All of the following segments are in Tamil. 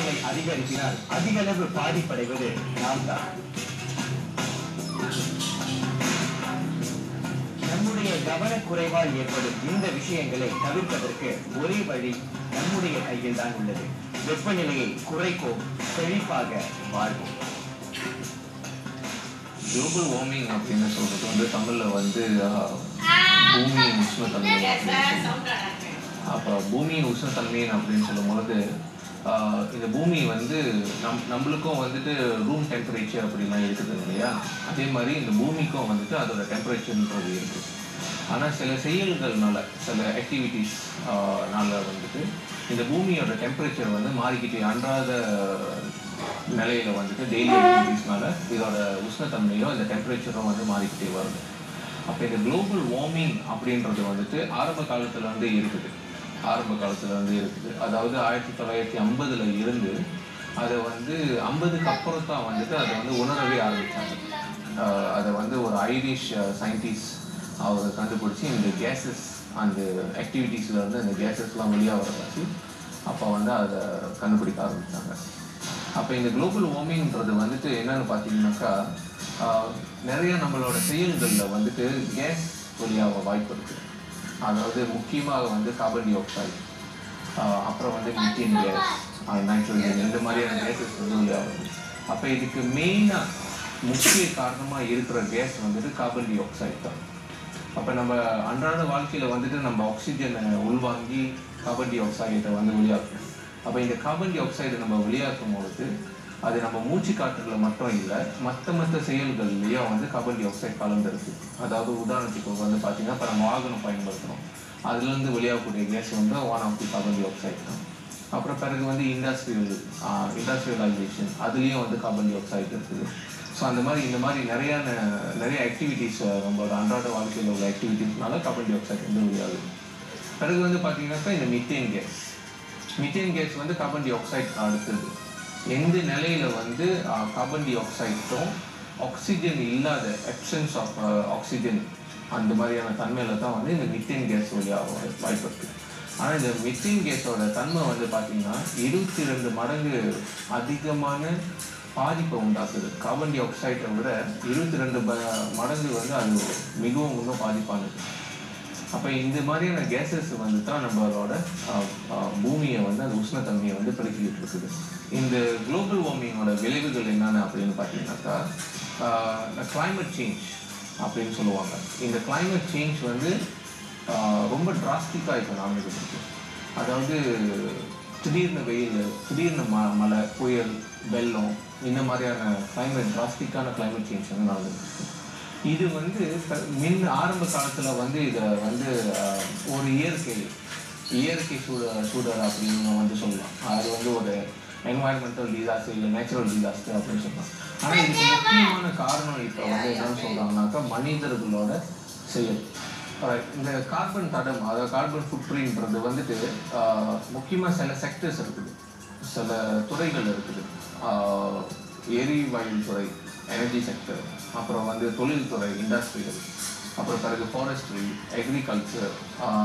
வெப்பநிலை அதிகரிப்பினால் அதிக அளவு பாதிப்படைவது நாம் தான் நம்முடைய கவனக்குறைவால் ஏற்படும் இந்த விஷயங்களை தவிர்ப்பதற்கு ஒரே வழி நம்முடைய கையில் தான் உள்ளது வெப்பநிலையை குறைப்போம் செழிப்பாக வாழ்வோம் குளோபல் வார்மிங் அப்படின்னு சொல்றது வந்து தமிழ்ல வந்து ஆஹ், பூமியின் உஷ்ணத்தன்மை அப்படின்னு சொல்லுவோம். அப்போ பூமியின் உஷ்ணத்தன்மை அப்படின்னு சொல்லும்பொழுது ஆஹ், இந்த பூமி வந்து நம் நம்மளுக்கும் வந்துட்டு ரூம் டெம்பரேச்சர் அப்படிலாம் இருக்குது இல்லையா அதே மாதிரி இந்த பூமிக்கும் வந்துட்டு அதோட டெம்பரேச்சர்ன்றது இருக்குது ஆனால் சில செயல்கள்னால சில ஆக்டிவிட்டீஸ் னால வந்துட்டு இந்த பூமியோட டெம்பரேச்சர் வந்து மாறிக்கிட்டே அன்றாட நிலையில வந்துட்டு டெய்லி ஆக்டிவிட்டீஸ்னால இதோட உஷ்ணத்தன்மையோ இந்த டெம்பரேச்சரும் வந்து மாறிக்கிட்டே வருது அப்போ இந்த குளோபல் வார்மிங் அப்படின்றது வந்துட்டு ஆரம்ப காலத்துல வந்து இருக்குது ஆரம்ப காலத்துல வந்து இருக்குது அதாவது ஆயிரத்தி தொள்ளாயிரத்தி ஐம்பதுல இருந்து அதை வந்து ஐம்பதுக்கு அப்புறம் தான் வந்துட்டு அதை வந்து உணரவே ஆரம்பிச்சாங்க ஆஹ் அதை வந்து ஒரு ஐரிஷ் சயின்டிஸ்ட் அவர் கண்டுபிடிச்சி இந்த கேஸஸ் அந்த ஆக்டிவிட்டீஸ்ல இருந்து இந்த கேஸஸ்லாம் வெளியாக வர வச்சு அப்போ வந்து அதை கண்டுபிடிக்க ஆரம்பிச்சாங்க அப்போ இந்த குளோபல் வார்மிங்ன்றது வந்துட்டு என்னன்னு பார்த்தீங்கன்னாக்கா ஆஹ், நிறைய நம்மளோட செயல்களில் வந்துட்டு கேஸ் வெளியாக வாய்ப்பு இருக்கு அதாவது முக்கியமாக வந்து கார்பன் டை ஆக்சைடு அப்புறம் வந்து மித்தேன் கேஸ் நைட்ரோஜன் இந்த மாதிரியான கேஸஸ் வந்து வெளியாகுது அப்போ இதுக்கு மெயினாக முக்கிய காரணமாக இருக்கிற கேஸ் வந்துட்டு கார்பன் டை ஆக்சைடு தான் அப்போ நம்ம அன்றாட வாழ்க்கையில் வந்துட்டு நம்ம ஆக்சிஜனை உள்வாங்கி கார்பன் டை ஆக்சைடை வந்து வெளியாக்குறோம் அப்போ இந்த கார்பன் டை ஆக்சைடை நம்ம வெளியாக்கும் பொழுது அது நம்ம மூச்சு காற்றுல மட்டும் இல்லை மற்ற மற்ற செயல்கள்லேயும் வந்து கார்பன் டை ஆக்சைடு கலந்துருக்கு அதாவது உதாரணத்துக்கு வந்து பார்த்தீங்கன்னா இப்போ நம்ம வாகனம் பயன்படுத்துகிறோம் அதுலேருந்து வெளியாகக்கூடிய கேஸ் வந்து one of the carbon dioxide தான் அப்புறம் பிறகு வந்து இண்டஸ்ட்ரியல் இண்டஸ்ட்ரியலைசேஷன் அதுலேயும் வந்து கார்பன் டை ஆக்சைடு இருக்குது ஸோ அந்த மாதிரி இந்த மாதிரி நிறைய நிறைய ஆக்டிவிட்டீஸ் நம்மளோட அன்றாட வாழ்க்கையில் உள்ள ஆக்டிவிட்டீஸ்னால கார்பன் டை ஆக்சைடு வந்து வெளியாகுது பிறகு வந்து பார்த்தீங்கன்னாக்கா இந்த மித்தேன் கேஸ் மித்தேன் கேஸ் வந்து கார்பன் டை ஆக்சைடு அடுத்தது எந்த நிலையில வந்து கார்பன் டை ஆக்சைடும் ஆக்சிஜன் இல்லாத எப்சன்ஸ் ஆஃப் ஆக்சிஜன் அந்த மாதிரியான தன்மையில தான் வந்து இந்த மித்தேன் கேஸ் வெளியாக வாய்ப்பு இருக்கு ஆனால் இந்த மித்தேன் கேஸோட தன்மை வந்து பார்த்தீங்கன்னா இருபத்தி ரெண்டு மடங்கு அதிகமான பாதிப்பை உண்டாக்குது கார்பன் டை ஆக்சைடை விட இருபத்தி ரெண்டு மடங்கு வந்து அது மிகவும் இன்னும் பாதிப்பானது அப்போ இந்த மாதிரியான கேஸஸ் வந்து தான் நம்மளோட ஆஹ், ஆஹ், பூமியை வந்து அந்த உஷ்ணத்தன்மையை வந்து பெருக்கிட்டு இருக்குது இந்த குளோபல் வார்மிங்கோட விளைவுகள் என்னென்ன அப்படின்னு பார்த்தீங்கன்னாக்கா கிளைமேட் சேஞ்ச் அப்படின்னு சொல்லுவாங்க இந்த climate சேஞ்ச் வந்து ஆஹ், ரொம்ப டிராஸ்டிக்காக இப்போ நடந்துகிட்டு இருக்கு அதாவது திடீர்னு வெயில் திடீர்னு ம மழை புயல் வெள்ளம் இந்த மாதிரியான climate டிராஸ்டிக்கான climate சேஞ்ச் வந்து நடந்துகிட்டு இருக்கு இது வந்து க- மின் ஆரம்ப காலத்துல வந்து இதை வந்து ஆஹ், ஒரு இயற்கை இயற்கை சூழ சூழல் அப்படின்னு வந்து சொல்லலாம் அது வந்து ஒரு என்வாயர்மெண்டல் டிசாஸ்டர் இல்லை நேச்சுரல் டிசாஸ்டர் அப்படின்னு சொல்லலாம் ஆனா இதுக்கு முக்கியமான காரணம் இப்போ வந்து என்னன்னு சொல்றாங்கன்னாக்கா மனிதர்களோட செயல் Alright, இந்த கார்பன் தடம் அதாவது கார்பன் ஃபுட்பிரின்றது வந்துட்டு ஆஹ், முக்கியமா சில செக்டர்ஸ் இருக்குது சில துறைகள் இருக்குது ஆஹ், எரிவாயு துறை எனர்ஜி செக்டர் அப்புறம் வந்து தொழில்துறை இண்டஸ்ட்ரியல் அப்புறம் பிறகு ஃபாரஸ்ட்ரி அக்ரிகல்ச்சர்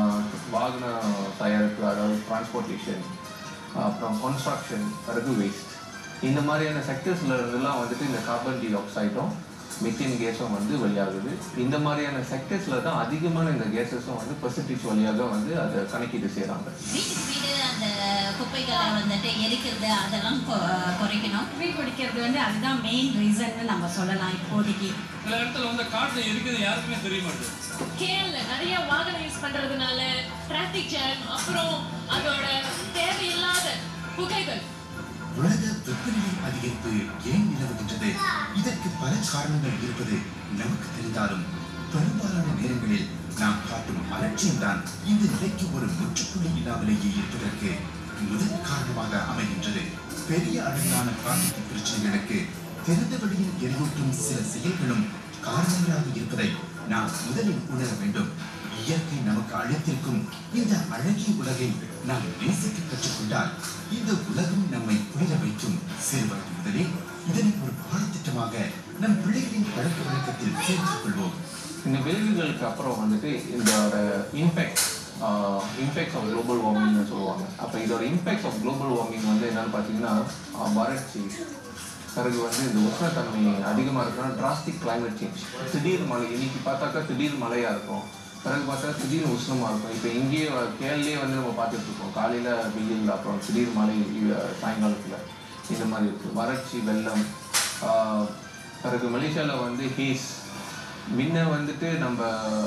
வாகன தயாரிப்பு அதாவது டிரான்ஸ்போர்ட்டேஷன் அப்புறம் கன்ஸ்ட்ரக்ஷன் பிறகு வேஸ்ட் இந்த மாதிரியான செக்டர்ஸ்ல இருந்தெல்லாம் வந்துட்டு இந்த கார்பன் டை ஆக்சைடும் மித்தேன் கேஸும் வந்து வெளியாகுது இந்த மாதிரியான செக்டர்ஸ்ல தான் அதிகமான இந்த கேஸஸும் வந்து பெர்சன்டேஜ் வழியாக வந்து அதை கணக்கீடு செய்கிறாங்க வீட்டுக்கு வீடு அந்த குப்பைகளை வந்துட்டு எரிக்கிறது அதெல்லாம் கொ- குறைக்கணும் புகை பிடிக்கிறது வந்து அதுதான் மெயின் ரீசன்னு நம்ம சொல்லலாம் இப்போதைக்கு சில இடத்துல வந்து காட்டுல இருக்குது யாருக்குமே தெரிய மாட்டேங்குது கேரள நிறைய வாகனம் யூஸ் பண்றதுனால டிராபிக் ஜாம் அப்புறம் அதோட தேவையில்லாத புகைகள் உலக வெப்பநிலை அதிகரிப்பு ஏன் நிலவுகின்றது இதற்கு பல காரணங்கள் இருப்பது நமக்கு தெரிந்தாலும் பெரும்பாலான நேரங்களில் நாம் காட்டும் அலட்சியம்தான் இந்த நிலைக்கு ஒரு முற்றுப்புள்ளி இல்லாமலேயே இருப்பதற்கு முதல் காரணமாக அமைகின்றது பெரிய அளவிலான காட்டு பிரச்சனைகளுக்கு திறந்த வெளியில் எரியூட்டும் சில செயல்களும் காரணங்களாக இருப்பதை நாம் முதலில் உணர வேண்டும் இயற்கை நமக்கு அளித்திருக்கும் இந்த அழகிய உலகை நாம் நேசிக்க கற்றுக்கொண்டால் இந்த உலகம் நம்மை புரிய வைக்கும் சிறுவயது முதலே இதனை ஒரு பாடத்திட்டமாக நம் பிள்ளைகளின் பழக்க வழக்கத்தில் சேர்த்துக் கொள்வோம் இந்த விளைவுகளுக்கு அப்புறம் வந்துட்டு இதோட இம்பேக்ட் இம்பேக்ட்ஸ் ஆஃப் குளோபல் வார்மிங்னு சொல்லுவாங்க அப்போ இதோட இம்பேக்ட்ஸ் ஆஃப் குளோபல் வார்மிங் வந்து என்னன்னு பார்த்தீங்கன்னா ஆஹ் வறட்சி பிறகு வந்து இந்த உஷ்ணத்தன்மை அதிகமாக இருக்குன்னா டிராஸ்டிக் climate சேஞ்ச் திடீர் மழை இன்னைக்கு பார்த்தாக்கா திடீர் மழையாக இருக்கும் பிறகு பார்த்தா திடீர் உஷ்ணமாக இருக்கும் இப்போ இங்கேயே வ- கேரளே வந்து நம்ம பார்த்துட்டு இருக்கோம் காலையில் வெயில் அப்புறம் திடீர் மழை இ- சாயங்காலத்தில் இந்த மாதிரி இருக்குது வறட்சி வெள்ளம் ஆஹ் பிறகு மலேசியாவில் வந்து ஹேஸ் முன்ன வந்துட்டு நம்ம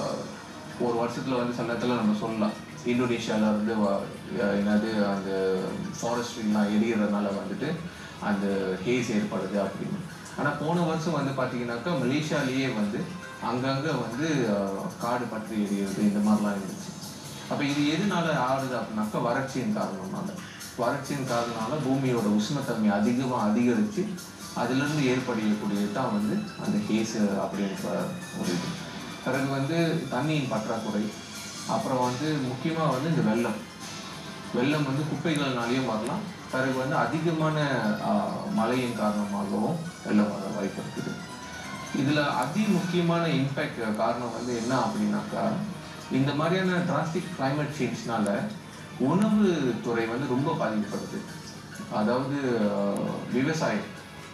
ஒரு வருஷத்துல வந்து சில நேரத்தில் நம்ம சொல்லலாம் இந்தோனேஷியால இருந்து வ- அஹ் என்னது அந்த ஃபாரஸ்ட்ரிலாம் எரியறதுனால வந்துட்டு அந்த ஹேஸ் ஏற்படுது அப்படின்னு ஆனால் போன வருஷம் வந்து பார்த்தீங்கன்னாக்கா மலேசியாலேயே வந்து அங்கங்கே வந்து அஹ், காடு பற்றி எரியுறது இந்த மாதிரிலாம் இருந்துச்சு அப்போ இது எதனால ஆகுது அப்படின்னாக்கா வறட்சியின் காரணம்னால வறட்சியின் காரணனால பூமியோட உஷ்ணத்தன்மை அதிகமாக அதிகரித்து அதிலிருந்து ஏற்படக்கூடியது தான் வந்து அந்த கேஸ் அப்படின்ற ஒரு இது பிறகு வந்து தண்ணியின் பற்றாக்குறை அப்புறம் வந்து முக்கியமாக வந்து இந்த வெள்ளம் வெள்ளம் வந்து குப்பைகள்னாலேயும் வரலாம் பிறகு வந்து அதிகமான ஆஹ், மழையின் காரணமாகவும் வெள்ளம் வர வாய்ப்பு இருக்குது இதில் அதி முக்கியமான இம்பேக்ட் காரணம் வந்து என்ன அப்படின்னாக்கா இந்த மாதிரியான டிராஸ்டிக் climate சேஞ்ச்னால உணவு துறை வந்து ரொம்ப பாதிக்கப்படுது அதாவது ஆஹ், விவசாயம்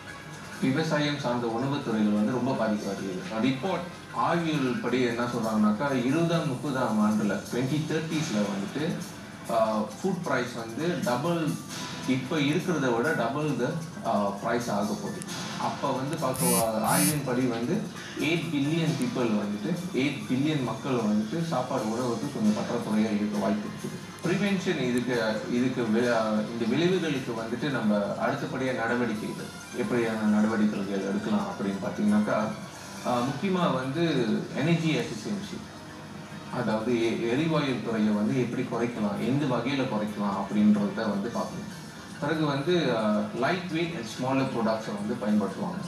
விவசாயம் சார்ந்த உணவுத் துறைகள் வந்து ரொம்ப பாதிக்கப்படுகிறது ரிப்போர்ட் ஆய்வியல் படி என்ன சொல்றாங்கன்னாக்கா இருபதாம் முப்பதாம் ஆண்டுல டுவெண்ட்டி தேர்ட்டிஸில் வந்துட்டு ஃபுட் ப்ரைஸ் வந்து டபுள் இப்போ இருக்கிறத விட டபுள் த ப்ரைஸ் ஆக போகுது அப்போ வந்து பார்க்க ஆய்வின் படி வந்து எயிட் பில்லியன் பீப்புள் வந்துட்டு எயிட் பில்லியன் மக்கள் வந்துட்டு சாப்பாடு உணவுக்கு கொஞ்சம் பற்றாக்குறையாக இருக்க வாய்ப்பு இருக்குது ப்ரிவென்ஷன் இதுக்கு இதுக்கு வி- இந்த விளைவுகளுக்கு வந்துட்டு நம்ம அடுத்தபடியாக நடவடிக்கைகள் எப்படியான நடவடிக்கைகள் எடுக்கலாம் அப்படின்னு பார்த்தீங்கன்னாக்கா முக்கியமாக வந்து எனர்ஜி எஃபிஷியன்சி அதாவது எ- எரிவாயு துறையை வந்து எப்படி குறைக்கலாம் எந்த வகையில் குறைக்கலாம் அப்படின்றத வந்து பார்க்கணும் பிறகு வந்து லைட் வெயிட் அண்ட் ஸ்மாலர் ப்ராடக்ட்ஸை வந்து பயன்படுத்துவாங்க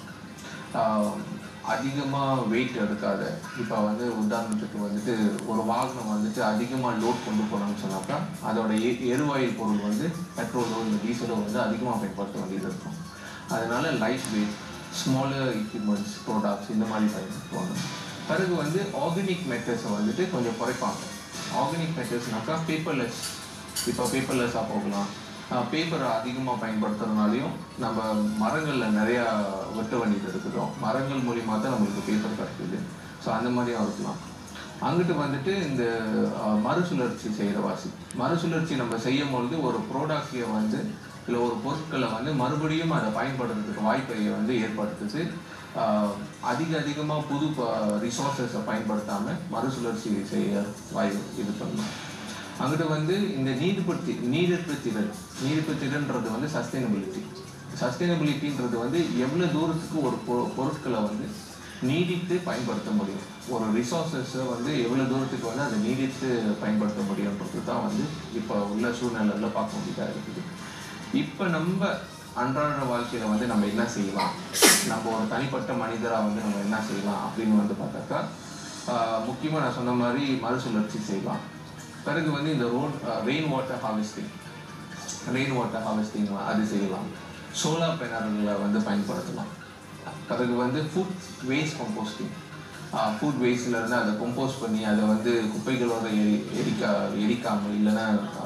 அதிகமாக வெயிட் எடுக்காத இப்போ வந்து உதாரணத்துக்கு வந்துட்டு ஒரு வாகனம் வந்துட்டு அதிகமாக லோட் கொண்டு போகணும்னு சொன்னாக்கா அதோட எ எரிவாயு பொருள் வந்து பெட்ரோலோ இல்லை டீசலோ வந்து அதிகமாக பயன்படுத்த வேண்டியது இருக்கும் அதனால light weight smaller equipments products இந்த மாதிரி பயன்படுத்துவாங்க பிறகு வந்து ஆர்கானிக் மெட்டர்ஸை வந்துட்டு கொஞ்சம் குறைப்பாங்க ஆர்கானிக் மெட்டர்ஸ்னாக்கா பேப்பர்லெஸ் இப்போ பேப்பர்லெஸ்ஸாக போகலாம் பேப்பரை அதிகமாக பயன்படுத்துறதுனாலையும் நம்ம மரங்களில் நிறையா வெட்ட வேண்டியது இருக்குதோ மரங்கள் மூலியமாக தான் நம்மளுக்கு பேப்பர் கிடைக்குது ஸோ அந்த மாதிரியும் இருக்கலாம் அங்கிட்டு வந்துட்டு இந்த அஹ், மறுசுழற்சி செய்கிற வாசி மறுசுழற்சி நம்ம செய்யும் பொழுது ஒரு ப்ரோடக்டை வந்து இல்லை ஒரு பொருட்களை வந்து மறுபடியும் அதை பயன்படுத்துறதுக்கு வாய்ப்பை வந்து ஏற்படுத்துது ஆஹ், அதிக அதிகமாக புது ரிசோர்ஸஸை பயன்படுத்தாமல் மறுசுழற்சி செய்ய வாய்ப்பு இது பண்ணணும் அங்கிட்டு வந்து இந்த நீர்படுத்தி நீரிப்பு திறன் நீரிப்பு திறன்றது வந்து சஸ்டைனபிலிட்டி சஸ்டைனபிலிட்டின்றது வந்து எவ்வளோ தூரத்துக்கு ஒரு பொ- பொருட்களை வந்து நீடித்து பயன்படுத்த முடியும் ஒரு ரிசோர்ஸஸை வந்து எவ்வளோ தூரத்துக்கு வந்து அதை நீடித்து பயன்படுத்த முடியுன்றது தான் வந்து இப்போ உள்ள சூழ்நிலையில் பார்க்க வேண்டியதாக இருக்குது இப்போ நம்ம அன்றாட வாழ்க்கையில் வந்து நம்ம என்ன செய்யலாம் நம்ம ஒரு தனிப்பட்ட மனிதராக வந்து நம்ம என்ன செய்யலாம் அப்படின்னு வந்து பார்த்தாக்கா முக்கியமாக நான் சொன்ன மாதிரி மறுசுழற்சி செய்யலாம் பிறகு வந்து இந்த road rain water harvesting rain water harvesting அது செய்யலாம் சோலார் பேனல்களை வந்து பயன்படுத்தலாம் பிறகு வந்து ஃபுட் வேஸ்ட் கம்போஸ்டிங் ஃபுட் வேஸ்ட்லேருந்து அதை கம்போஸ்ட் பண்ணி அதை வந்து குப்பைகளோட எரி எரிக்கா எரிக்காமல் இல்லைன்னா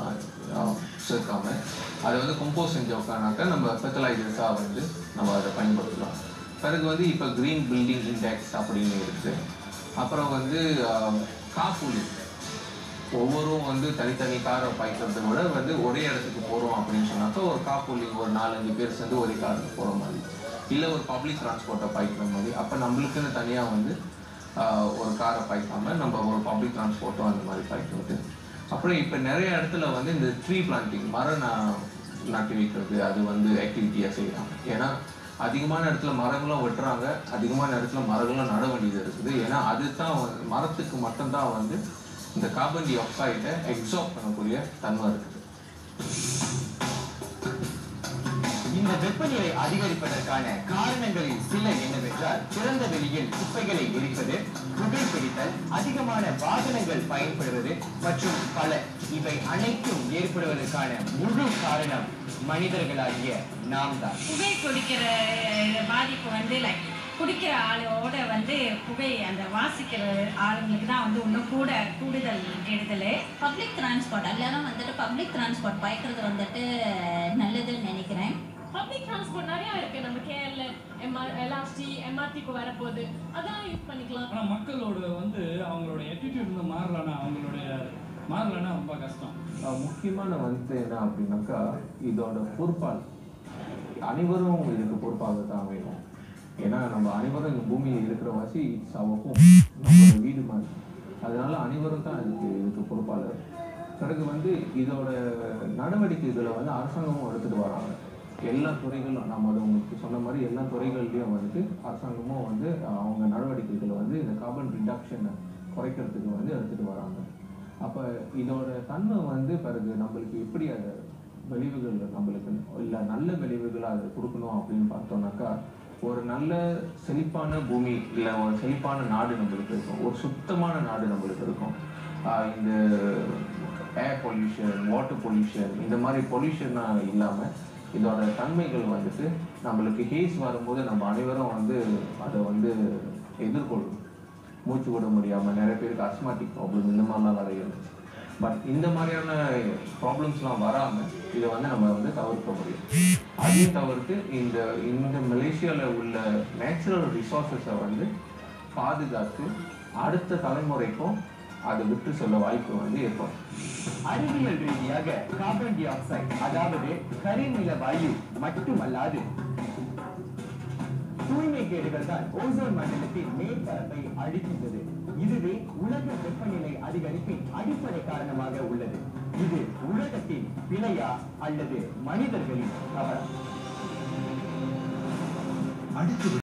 ஆஹ், சேர்க்காம அதை வந்து கம்போஸ்ட் செஞ்சோம்னாக்கா நம்ம ஃபெர்டிலைசர்ஸாக வந்து நம்ம அதை பயன்படுத்தலாம் பிறகு வந்து இப்போ க்ரீன் பில்டிங் இண்டெக்ஸ் அப்படின்னு இருக்குது அப்புறம் வந்து காஃபுலி ஒவ்வொருவரும் வந்து தனித்தனி காரை பாய்க்கிறத விட வந்து ஒரே இடத்துக்கு போகிறோம் அப்படின்னு சொன்னாக்கா ஒரு காப்பூலிங் ஒரு நாலஞ்சு பேர் சேர்ந்து ஒரே காருக்கு போகிற மாதிரி இல்லை ஒரு பப்ளிக் டிரான்ஸ்போர்ட்டை பாய்க்கிற மாதிரி அப்போ நம்மளுக்குன்னு தனியாக வந்து ஆஹ், ஒரு காரை பாய்க்காம நம்ம ஒரு பப்ளிக் டிரான்ஸ்போர்ட்டோ அந்த மாதிரி பாய்க்கிறது அப்புறம் இப்போ நிறைய இடத்துல வந்து இந்த ட்ரீ பிளான்டிங் மரம் நா- நட்டு வைக்கிறது அது வந்து ஆக்டிவிட்டியாக செய்கிறாங்க ஏன்னா அதிகமான இடத்துல மரங்களும் வெட்டுறாங்க அதிகமான இடத்துல மரங்களும் நட வேண்டியது இருக்குது ஏன்னா அதுதான் வந்து மரத்துக்கு மட்டும்தான் வந்து இந்த கார்பன் டை ஆக்சைடை எக்ஸாப் பண்ணக்கூடிய தன்மை இருக்குது இந்த வெப்பநிலை அதிகரிப்பதற்கான காரணங்களில் சில என்னவென்றால் திறந்த வெளியில் குப்பைகளை எரிப்பது புகைப்பிடித்தல் அதிகமான வாகனங்கள் பயன்படுவது மற்றும் பல இவை அனைத்தும் ஏற்படுவதற்கான முழு காரணம் மனிதர்களாகிய நாம் தான் புகை குடிக்கிற பாதிப்பு வந்து லைக் குடிக்கிற ஆளோட வந்து புகை அந்த வாசிக்கிற ஆளுங்களுக்கு தான் வந்து இன்னும் கூட கூடுதல் கெடுதல் பப்ளிக் டிரான்ஸ்போர்ட் எல்லாரும் வந்துட்டு பப்ளிக் டிரான்ஸ்போர்ட் பயக்கிறது வந்துட்டு நல்லதுன்னு நினைக்கிறேன் பப்ளிக் டிரான்ஸ்போர்ட் நிறைய இருக்கு நம்ம கேஎல்ல எம்ஆர் எல்ஆர்டி எம்ஆர்டிக்கு வரப்போகுது அதெல்லாம் யூஸ் பண்ணிக்கலாம் ஆனா மக்களோட வந்து அவங்களோட attitude வந்து மாறலன்னா அவங்களுடைய மாறலன்னா ரொம்ப கஷ்டம் அஹ் முக்கியமான வந்து என்ன அப்படின்னாக்கா இதோட பொறுப்பால் அனைவரும் இதுக்கு பொறுப்பாக தான் வேணும் ஏன்னா நம்ம அனைவரும் இந்த பூமியில் இருக்கிற வாசி இட்ஸ் அவக்கும் நம்மளோட வீடு மாதிரி அதனால அனைவரும் தான் இதுக்கு இதுக்கு பொறுப்பாளர் பிறகு வந்து இதோட நடவடிக்கைகளை வந்து அரசாங்கமும் எடுத்துட்டு வராங்க எல்லா துறைகளும் நம்ம அது உங்களுக்கு சொன்ன மாதிரி எல்லா துறைகள்லையும் வந்துட்டு அரசாங்கமும் வந்து அவங்க நடவடிக்கைகளை வந்து இந்த கார்பன் ரிடக்ஷனை குறைக்கிறதுக்கு வந்து எடுத்துட்டு வராங்க அப்போ இதோட தன்மை வந்து பிறகு நம்மளுக்கு எப்படி அது விளைவுகள் நம்மளுக்கு இல்லை நல்ல விளைவுகளை அது கொடுக்கணும் அப்படின்னு பார்த்தோம்னாக்கா ஒரு நல்ல செழிப்பான பூமி இல்லை ஒரு செழிப்பான நாடு நம்மளுக்கு இருக்கும் ஒரு சுத்தமான நாடு நம்மளுக்கு இருக்கும் ஆஹ் இந்த ஏர் பொல்யூஷன் வாட்டர் பொல்யூஷன் இந்த மாதிரி பொல்யூஷனாக இல்லாமல் இதோட தன்மைகள் வந்துட்டு நம்மளுக்கு ஹேஸ் வரும்போது நம்ம அனைவரும் வந்து அதை வந்து எதிர்கொள்ளும் மூச்சு விட முடியாமல் நிறைய பேருக்கு அஸ்மாட்டிக் ப்ராப்ளம் இந்த மாதிரிலாம் நிறைய இருக்கு பட் இந்த மாதிரியான ப்ராப்ளம்ஸ்லாம் வராமல் இதை வந்து நம்ம வந்து தவிர்க்க முடியும் அதையும் தவிர்த்து இந்த இந்த மலேசியாவில் உள்ள நேச்சுரல் ரிசோர்ஸஸை வந்து பாதுகாத்து அடுத்த தலைமுறைக்கும் அதை விட்டு செல்ல வாய்ப்பு வந்து ஏற்படும் அறிவியல் ரீதியாக கார்பன் டை ஆக்சைடு அதாவது கரிநில வாயு மட்டுமல்லாது தூய்மை கேடுகள் தான் ஓசோன் மண்டலத்தின் மேற்பரப்பை அழிக்கின்றது இதுவே உலக வெப்பநிலை அதிகரிப்பின் அடிப்படை காரணமாக உள்ளது இது உலகத்தின் பிழையா அல்லது மனிதர்களின் தவறா அடுத்து